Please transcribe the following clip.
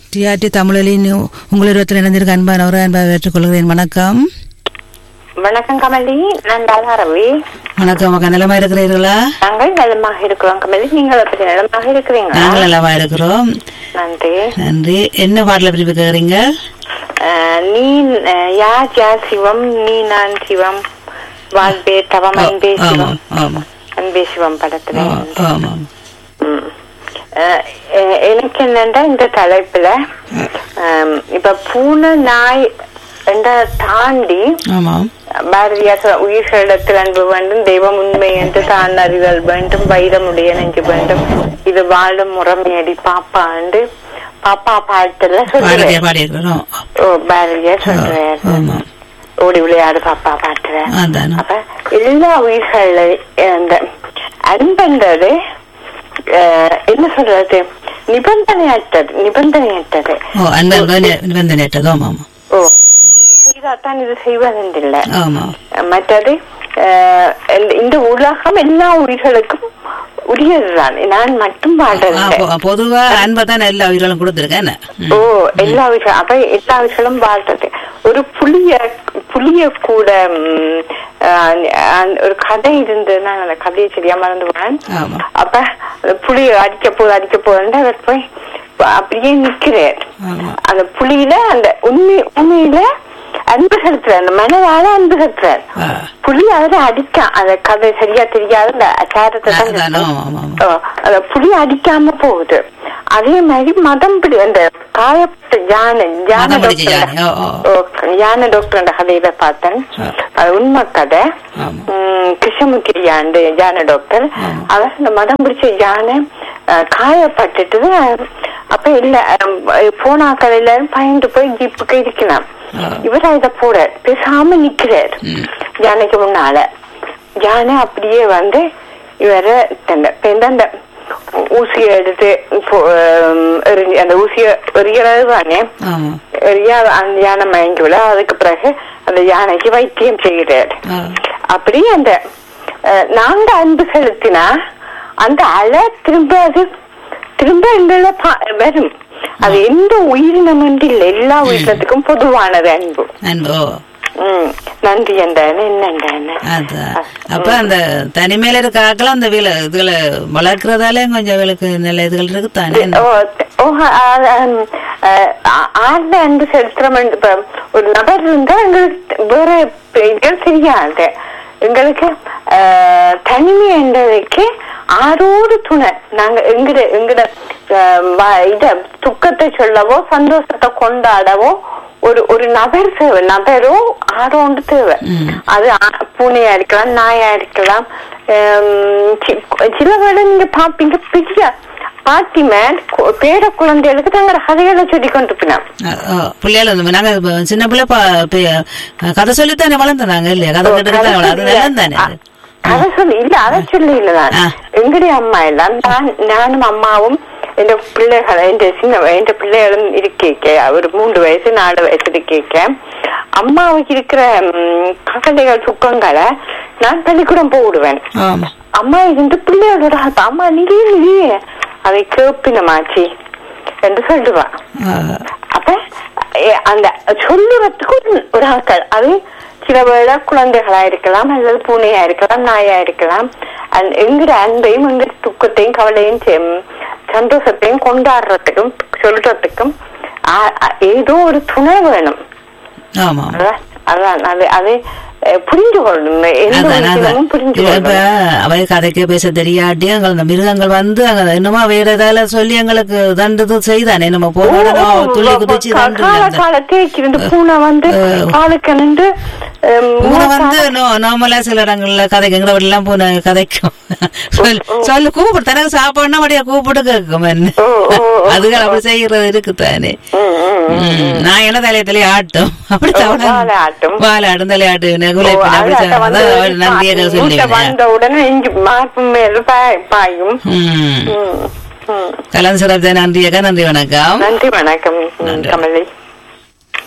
TRT தமிழின் உங்களிடத்தில் இணைந்திருக்க அன்பான ஒரு அன்பாக ஏற்றுக்கொள்கிறேன் வணக்கம் வணக்கம் கமலி நான் ரவி வணக்கம் அக்கா நிலமா இருக்கிறீர்களா நாங்கள் நலமாக இருக்கிறோம் கமலி நீங்கள் எப்படி நலமாக இருக்கிறீங்களா நாங்கள் நலமா இருக்கிறோம் நன்றி நன்றி என்ன பாடல பிரிவு கேக்குறீங்க அஹ், நீ அஹ், யார் யார் சிவம் நீ நான் சிவம் வாழ்வே தவம் அன்பே ஆமா சிவம் ஆமா அன்பே சிவம் படத்துல ஆமா, ஆமா ம். அஹ், எ- எனக்கு என்னண்டா இந்த தலைப்புல அஹ், இப்ப பூனை நாய் என்ற தாண்டி ஆமாம் பாரதியார் சொ- உயிர்களிடத்தில் அன்பு வேண்டும் தெய்வம் உண்மை என்று தான் அறிதல் வேண்டும் வைரமுடைய நெஞ்சு வேண்டும் இது வாழும் முறைமையடி பாப்பா என்று பாப்பா பாட்டுல பாரதியா சொல்றேன் பாடியிருக்கிறோம் ஓ பாரதியார் சொல்றார் ஆமா ஓடி விளையாடு பாப்பா பாட்டுல அதானே அப்ப எல்லா உயிர்கள அந்த அன்பன்றது அஹ், என்ன சொல்றது நிபந்தனையற்றது நிபந்தனையற்றது ஓ அன்பு வந்து நேட்டது ஆமா ஆமா ஓ இது செய்தாதான் இது செய்வதென்றில்லை ஆமா மற்றது அஹ், இந்த- இந்த உலகம் எல்லா உயிர்களுக்கும் உரியதுதான் நான் மட்டும் ஆ, வாழ்றதில்லை பொ- பொதுவா அன்பை தான் எல்லா உயிர்களும் கொடுத்துருக்கேன் என்ன? ம். ஓ எல்லா உயிர்களும் அப்ப எல்லா உயிர்களும் வாழ்றது ஒரு புளிய புளிய கூட ம், அஹ், அஹ், ஒரு கதை இருந்து நான் அந்த கதையை சரியா மறந்து போனேன் ஆமா அப்ப அந்த புளிய அடிக்க போது அடிக்க போதுன்னு அவர் போய் அப்படியே நிக்கிறார் ஆமா அந்த புலியில அந்த உண்மை உண்மையில அன்பு செலுத்துறார் அந்த மனதால அன்பு செலுத்துறார் ஆ. புலி அதுல அடிக்கான் அந்த கதை சரியா தெரியாது அந்த அச்சாரத்தை தான் அதானே, சொல்றேன். ஆமா, ஆமா. ஓ, அந்த புலி அடிக்காம போகுது அதே மாதிரி மதம் பிடி அந்த காயப்பட்ட யானை யானை மதம் பிடிச்ச டாக்டர் யானை, ஓ, ஓ. ஓ, யானை டாக்டர் கதையில பார்த்தேன் ஆ. அது உண்மை கதை ஆமா. உம், கிருஷ்ணமூர்த்தி யாண்டு யானை டாக்டர் ஆமா. அவர் இந்த மதம் பிடிச்ச யானை அஹ், காயப்பட்டுட்டு அப்ப இல்ல அஹ், போனாக்கள் எல்லாரும் பயந்து போய் ஜீப்புக்கு இருக்கலாம் ஆ. இவர் இத போட பேசாம நிக்கிறார் ம். யானைக்கு முன்னால யானை அப்படியே வந்து இவரை தந்த இப்ப அந்த ஊசியை எடுத்து இப்போ, ஹம், எறிஞ்சு- அந்த ஊசியை எறிகிறது தானே ஆமா எறியா அந்த யானை மயங்கி விட அதுக்கு பிறகு அந்த யானைக்கு வைத்தியம் செய்கிறார் ஆ. அப்படி அந்த அஹ், நாங்க அன்பு செலுத்தினா அந்த அலை திரும்ப அது திரும்ப எங்களை பா- வரும் அது எந்த உயிரினம் என்று இல்லை எல்லா உயிரினத்துக்கும் பொதுவானது அன்பு அன்பு ஓ ம் நன்றி என்றானே என்னண்டானே அதான் அப்ப அந்த தனிமையில இருக்க ஆக்கள் அந்த வீல இதுகளை வளர்க்கறதாலே கொஞ்சம் இவளுக்கு நல்ல இதுகள் இருக்கு தானே ஓ ஓ, ஆ- ஆ- ஆ- ஆ- ஆழ்ந்த அன்பு செலுத்துறோம் இப்ப ஒரு நபர் இருந்தா எங்களுக்கு வேற இதுகள் தெரியாது எங்களுக்கு ஆ, தனிமை என்றதுக்கு ஆரோடு துணை நாங்க எங்கட எங்கட ஆ, வ- இத துக்கத்தை சொல்லவோ சந்தோஷத்தை கொண்டாடவோ ஒரு ஒரு நபர் தேவை நபரோ ஆரோண்டு தேவை ம். அது ஆ- பூனையா இருக்கலாம் நாயா இருக்கலாம் ஹம், சி- சில வேளை நீங்க பாப்பீங்க பெரிய பாட்டிமேன் பேர குழந்தைகளுக்கு தங்களோட கதைகளை சொல்லி கொண்டு போனான் பிள்ளைகள் வந்து நாங்க இப்ப சின்ன பிள்ளை ப- பே- கதை சொல்லித்தானே வளர்ந்துறாங்க இல்லையா கதை கேட்டு அது நல்லது தானே அது. அத சொல்லி இல்ல அத சொல்லி இல்லதான் ஆ. எங்களுடைய அம்மா எல்லாம் நான் நானும் அம்மாவும் என் பிள்ளைகள் என் சின்ன என் பிள்ளைகளும் இருக்கேக்க ஒரு மூன்று வயசு நாலு வயசு இருக்கேக்க அம்மாவுக்கு இருக்கிற ம், கவலைகள் துக்கங்களை நான் பள்ளிக்கூடம் போடுவேன் ஆமா அம்மா இருந்து பிள்ளைகளோட அப்ப அம்மா நீயே நீயே அதை கேப்பினமாச்சி என்று சொல்லுவா ஆ. அப்ப எ- அந்த சொல்லுறதுக்கு ஒரு- ஒரு ஆட்கள் அது சில வேளை குழந்தைகளா இருக்கலாம் அல்லது பூனையா இருக்கலாம் நாயா இருக்கலாம் அந்த எங்கிற அன்பையும் எங்கிற துக்கத்தையும் கவலையும் செம்- சந்தோஷத்தையும் கொண்டாடுறதுக்கும் சொல்றதுக்கும் ஆ- ஆ- ஏதோ ஒரு துணை வேணும் ஆமா அதான் அதான் அது அது அஹ், புரிஞ்சு கொள்ளணும் எந்த அதான், அதான். விஷயமும் புரிஞ்சு இப்ப கொள்ளணும் அவை கதைக்க பேச தெரியாட்டி அங்க அந்த மிருகங்கள் வந்து அங்க என்னமோ வேற ஏதாவது சொல்லி எங்களுக்கு தண்டது செய்தானே நம்ம போன உடனே துள்ளி குதிச்சு தண்டு கால அந்த- கால தேய்ச்சி இருந்து பூனை வந்து அஹ். காலுக்கு நின்று அஹ், பூனை மூணு வந்து நார்மலா சில இடங்கள்ல கதைக்கு எங்க வீட்டுல பூனை கதைக்கும் சொல்லு- சொல்லு கூப்பிடு தனக்கு சாப்பாடுனா அப்படியே கூப்பிட்டு கேட்கும் என்ன ஓ, ஓ, ஓ. அதுகள் அப்படி செய்யறது இருக்குதானே ம், ம், ம். ம், நான் என்ன தலைய தலைய ஆட்டும் அப்படி ஓ, வாலாட்டும். வாலாடும் தலையாட்டு ஓ, குலைப்பின் அப்படி அது அத வந்து அதான் நன்றியாக வீட்டை சொல்லுவேன் வந்த உடனே இஞ்சி மார்பு மேல பாய்- பாயும் ம் ம், ம். கலந்து சிறப்பு நன்றியக்கா நன்றி வணக்கம் நன்றி வணக்கம் கமலி